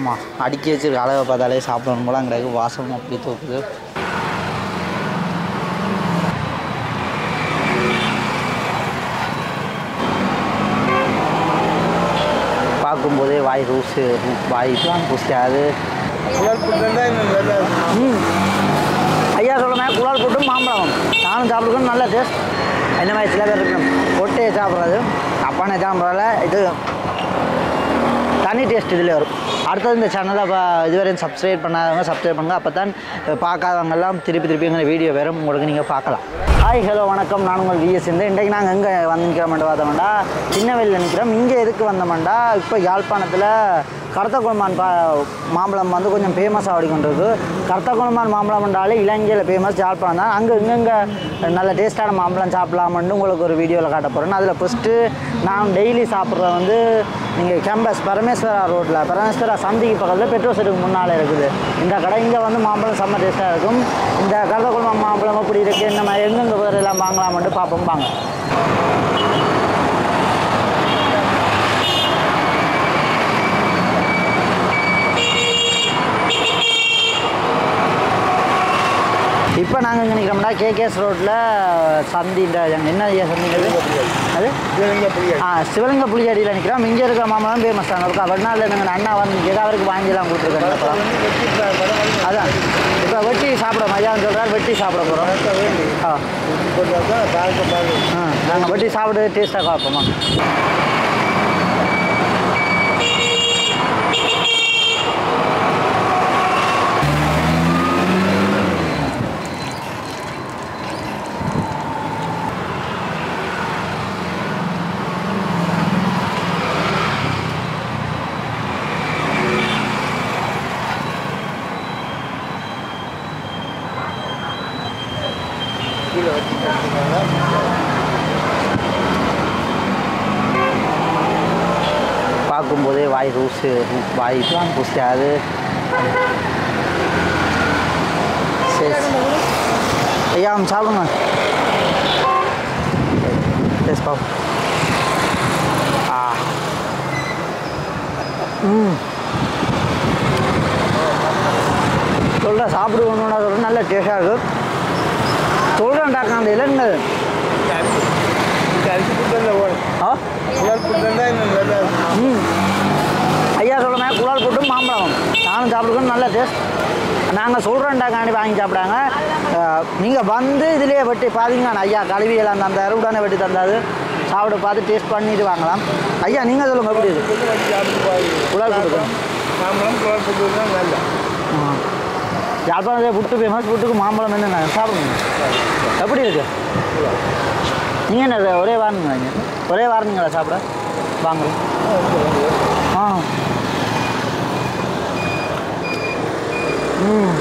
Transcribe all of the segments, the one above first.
அம்மா அடுக்கி வச்சிருக்க அளவை பார்த்தாலே சாப்பிடணும் போல கிடையாது வாசம் அப்படி தூக்குது பார்க்கும்போதே வாய் ரூசு வாய்லாம் புசிக்காது ம் ஐயா சொல்லுங்க குழால் போட்டு மாம்பழம் நானும் சாப்பிடுக்கணும் நல்ல டேஸ்ட் என்ன மாதிரி சில பேர் இருக்கணும் கொட்டையை சாப்பிட்றது அப்பானே சாப்பிட்றதுல இது தனி டேஸ்ட் இதில் வரும் அடுத்தது இந்த சேனலை இப்போ இதுவரையும் சப்ஸ்கிரைப் பண்ணாதவங்க சப்ஸ்கிரைப் பண்ணுங்க அப்போ தான் பார்க்காதவங்கெல்லாம் திருப்பி திருப்பி எங்கள் வீடியோ வரும் உங்களுக்கு நீங்கள் பார்க்கலாம் ஹாய் ஹலோ வணக்கம் நான் உங்கள் விஎஸ் இந்த இன்றைக்கு நாங்கள் எங்கே வந்து நிற்கிறோம்னு பார்த்தோம்டா சின்ன வெளியில் நிற்கிறோம் இங்கே எதுக்கு வந்தோம்டா இப்போ யாழ்ப்பாணத்தில் கருத்தக்குளமான் பா மாம்பழம் வந்து கொஞ்சம் ஃபேமஸாக ஓடிக்கொண்டிருக்கு கருத்தக்குளமான் மாம்பழம் என்றாலே இலங்கையில் ஃபேமஸ் யாழ்ப்பாணம் தான் அங்கே எங்கெங்கே நல்ல டேஸ்ட்டான மாம்பழம் சாப்பிடலாம்னு உங்களுக்கு ஒரு வீடியோவில் காட்ட போகிறேன் அதில் ஃபஸ்ட்டு நான் டெய்லி சாப்பிட்றது வந்து நீங்கள் கேம்பஸ் பரமேஸ்வரா ரோட்டில் பரமேஸ்வரா சந்திக்கு பக்கத்தில் பெட்ரோல் செட்டுக்கு முன்னால் இருக்குது இந்த கடை இங்கே வந்து மாம்பழம் செம்ம டேஸ்ட்டாக இருக்கும் இந்த கருத்தக்குளம் மாம்பழம் எப்படி இருக்குது இந்த மாதிரி எங்கெங்கே வேறு எல்லாம் வாங்கலாம்னு பார்ப்போம் வாங்க இப்போ நாங்கள் இங்கே நிற்கிறோம்னா கேகேஎஸ் ரோட்டில் சந்தி இந்த என்ன ஐயா சந்திங்கிறது அது ஆ சிவலிங்க புளியடியில் நிற்கிறோம் இங்கே இருக்கிற மாம்பழம் ஃபேமஸ் தான் இருக்கும் வெளிநாட்டில் நாங்கள் அண்ணா வந்து நிற்கிறது அவருக்கு வாங்கிலாம் கொடுத்துருக்காங்க அப்புறம் அதான் இப்போ வெட்டி சாப்பிட மதியானம் சொல்கிறார் வெட்டி சாப்பிட போகிறோம் ஆ ஆ நாங்கள் வெட்டி சாப்பிட டேஸ்ட்டாக பார்ப்போமா பார்க்கும்போதே வாய் ரூசு வாய்லாம் புசிக்காது சரி ஐயா அவங்க சாப்பிடுங்க டேஸ்ட் பாப் ஆ ம் சொல்கிற சாப்பிடுவோம்னா சொல்ல நல்ல டேஸ்டாக இருக்கும் சொல்கிறேன்டாக்கா அந்த இளங்கள் ஆ ம் ஐயா சொல்லுங்க குழால் போட்டு மாம்பழம் நானும் சாப்பிடுக்கணும் நல்ல டேஸ்ட் நாங்கள் சொல்கிறோண்டாக்காண்டி வாங்கி சாப்பிடாங்க நீங்கள் வந்து இதுலேயே வெட்டி பார்த்தீங்கன்னா ஐயா கழுவி எல்லாம் தந்தார் உடனே வெட்டி தந்தாரு சாப்பிட பார்த்து டேஸ்ட் பண்ணிட்டு வாங்கலாம் ஐயா நீங்கள் சொல்லுங்கள் எப்படி இது குழால் போட்டுக்கணும் ஆ. யாழ்ப்பாணத்தில் புட்டு ஃபேமஸ் புட்டுக்கு மாம்பழம் என்ன சாப்பிடுங்க எப்படி இருக்கு நீங்கள் என்ன இது ஒரே வாரணுங்களா இங்கே ஒரே வாரணுங்களா சாப்பிட வாங்க ஆ ம்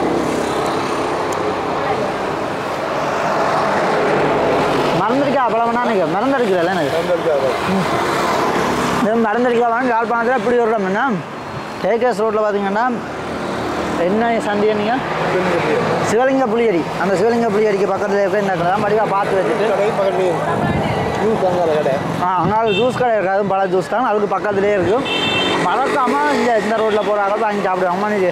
மறந்துருக்கா பழம்னா எனக்கு மறந்துருக்குறல்ல எனக்கு இது மறந்துருக்கா வாங்க யாழ்ப்பாணத்தில் இப்படி ஒரு இடம் என்ன கேகேஎஸ் ரோட்டில் பார்த்தீங்கன்னா என்ன சந்தி நீங்கள் சிவலிங்க புளியடி அந்த சிவலிங்க புளியடிக்கு பக்கத்தில் இருக்க இந்த கடை தான் படிவாக பார்த்து வச்சுட்டு ஆ அங்கே ஜூஸ் கடை இருக்காது பல ஜூஸ் தான் அதுக்கு பக்கத்துலேயே இருக்கும் மறக்காமல் இந்த இந்த ரோட்டில் போகிற அளவு வாங்கி சாப்பிடுவாங்க நீ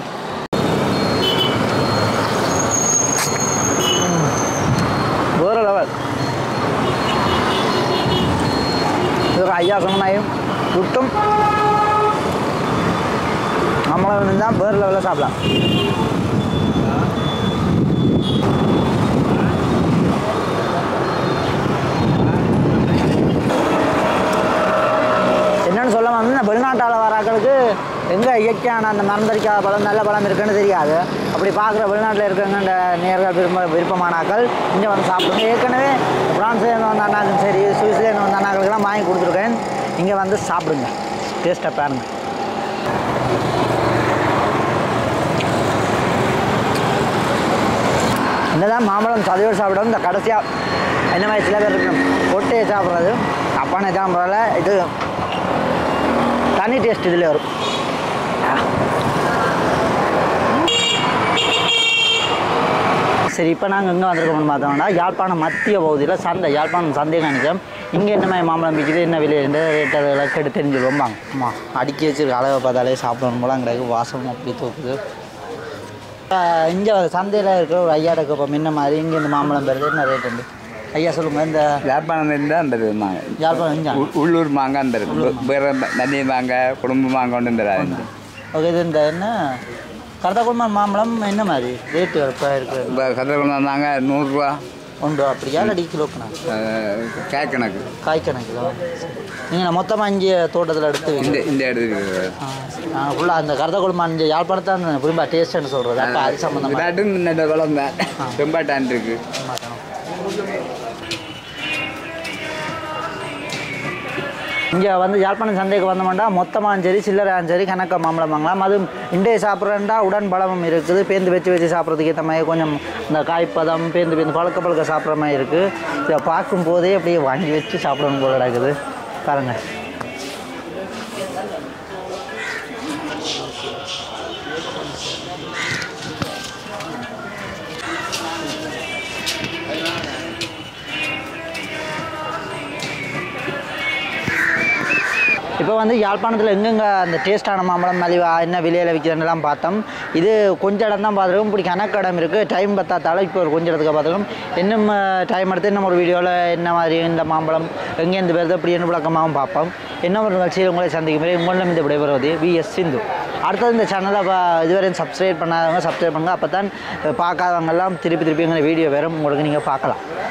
வேறு லெவல் இது ஐயா சொன்னாயும் புட்டும் நம்மளும் தான் வேறு லெவலில் சாப்பிடலாம் என்னன்னு சொல்ல வந்து இந்த வெளிநாட்டால் வராக்களுக்கு எங்கே இயற்கையான அந்த மறந்தடிக்காத பழம் நல்ல பழம் இருக்குன்னு தெரியாது அப்படி பார்க்குற வெளிநாட்டில் இருக்கிறவங்க நேர்கள் விரும்ப விருப்பமானாக்கள் இங்கே வந்து சாப்பிடுங்க ஏற்கனவே பிரான்ஸ்லேருந்து வந்த அண்ணாக்கும் சரி சுவிஸ்லேருந்து வந்த அண்ணாக்களுக்கெல்லாம் வாங்கி கொடுத்துருக்கேன் இங்கே வந்து சாப்பிடுங்க டேஸ்ட்டாக பாருங்க என்னதான் மாம்பழம் சதையோடு சாப்பிடணும் இந்த கடைசியாக என்ன மாதிரி சில பேர் இருக்கணும் கொட்டையை சாப்பிட்றது அப்பானை சாப்பிட்றதுல இது தனி டேஸ்ட் இதில் வரும் சரி இப்போ நாங்கள் எங்கே வந்திருக்கோம்னு பார்த்தோம்னா யாழ்ப்பாணம் மத்திய பகுதியில் சந்தை யாழ்ப்பாணம் சந்தை நினைக்கிறோம் இங்கே என்ன மாதிரி மாம்பழம் விற்கிது என்ன விலை என்ற ரேட் அதெல்லாம் கேட்டு தெரிஞ்சுருவோம் வாங்க அம்மா அடுக்கி வச்சிருக்க அளவை பார்த்தாலே சாப்பிடணும் போல கிடக்கு வாசம் அப்படி தூக்குது இங்கே சந்தையில் இருக்கிற ஒரு ஐயாட கப்பம் என்ன மாதிரி இங்கே இந்த மாம்பழம் பெறுது என்ன ரேட் உண்டு ஐயா சொல்லுங்கள் இந்த யாழ்ப்பாணம் இருந்தால் அந்த மாங்க யாழ்ப்பாணம் இஞ்சா உ- உள்ளூர் மாங்காய் அந்த வேற நன்னி மாங்காய் குடும்ப மாங்காய் ஒன்று இந்த ஓகே இது இந்த என்ன கரத்தகுளமான் மாம்பழம் என்ன மாதிரி ரேட்டு இப்போ இருக்குது இப்போ கதிரகுளம் மாங்காய் நூறுரூவா உண்டு அப்படியா இல்லை கிலோக்குண்ணா கேக் கணக்கு காய் கணக்கிலோ நீங்கள் மொத்தமாக அஞ்சு தோட்டத்தில் எடுத்து இந்த இந்த இடத்துக்கு நாங்கள் ஃபுல்லாக அந்த கரத்தகுளமான் இங்கே யாழ்ப்பாணத்தை அந்த விரும்ப டேஸ்ட்டுன்னு சொல்கிறது அப்போ அது சம்மந்தமாக இதாட்டும் இந்த குளம் தான் ரொம்ப டான் இருக்கு இங்கே வந்து யாழ்ப்பாணம் சந்தைக்கு வந்தோம்னா மொத்தமாகவும் சரி சில்லறையாகவும் சரி கணக்க மாம்பழம் வாங்கலாம் அதுவும் இண்டே சாப்பிட்றேன்டா உடன் பழமும் இருக்குது பேந்து வச்சு வச்சு சாப்பிட்றதுக்கு ஏற்ற மாதிரி கொஞ்சம் இந்த காய்ப்பதம் பேந்து பேந்து பழக்க பழக்க சாப்பிட்ற மாதிரி இருக்குது இதை பார்க்கும் போதே அப்படியே வாங்கி வச்சு சாப்பிடணும் போல கிடக்குது பாருங்கள் இப்போ வந்து யாழ்ப்பாணத்தில் எங்கெங்கே அந்த டேஸ்டான மாம்பழம் மலிவா என்ன விலையில் விற்கிறேன்னுலாம் பார்த்தோம் இது கொஞ்ச இடம் தான் பார்த்துருக்கோம் இப்படி கணக்கு இடம் இருக்குது டைம் பத்தாத்தால இப்போ ஒரு கொஞ்ச இடத்துக்கு பார்த்துருக்கோம் இன்னும் டைம் எடுத்து இன்னும் ஒரு வீடியோவில் என்ன மாதிரி இந்த மாம்பழம் எங்கேருந்து வருது அப்படி என்ன விளக்கமாகவும் பார்ப்போம் என்ன ஒரு நிகழ்ச்சியில் உங்களை சந்திக்கும் வரை உங்களிடம் இந்த விடைபெறுவது வி எஸ் சிந்து அடுத்தது இந்த சேனலை இதுவரையும் சப்ஸ்கிரைப் பண்ணாதவங்க சப்ஸ்கிரைப் பண்ணுங்க அப்போ தான் பார்க்காதவங்கெல்லாம் திருப்பி திருப்பி எங்களை வீடியோ வரும் உங்களுக்கு நீங்கள் பார்க்கலாம்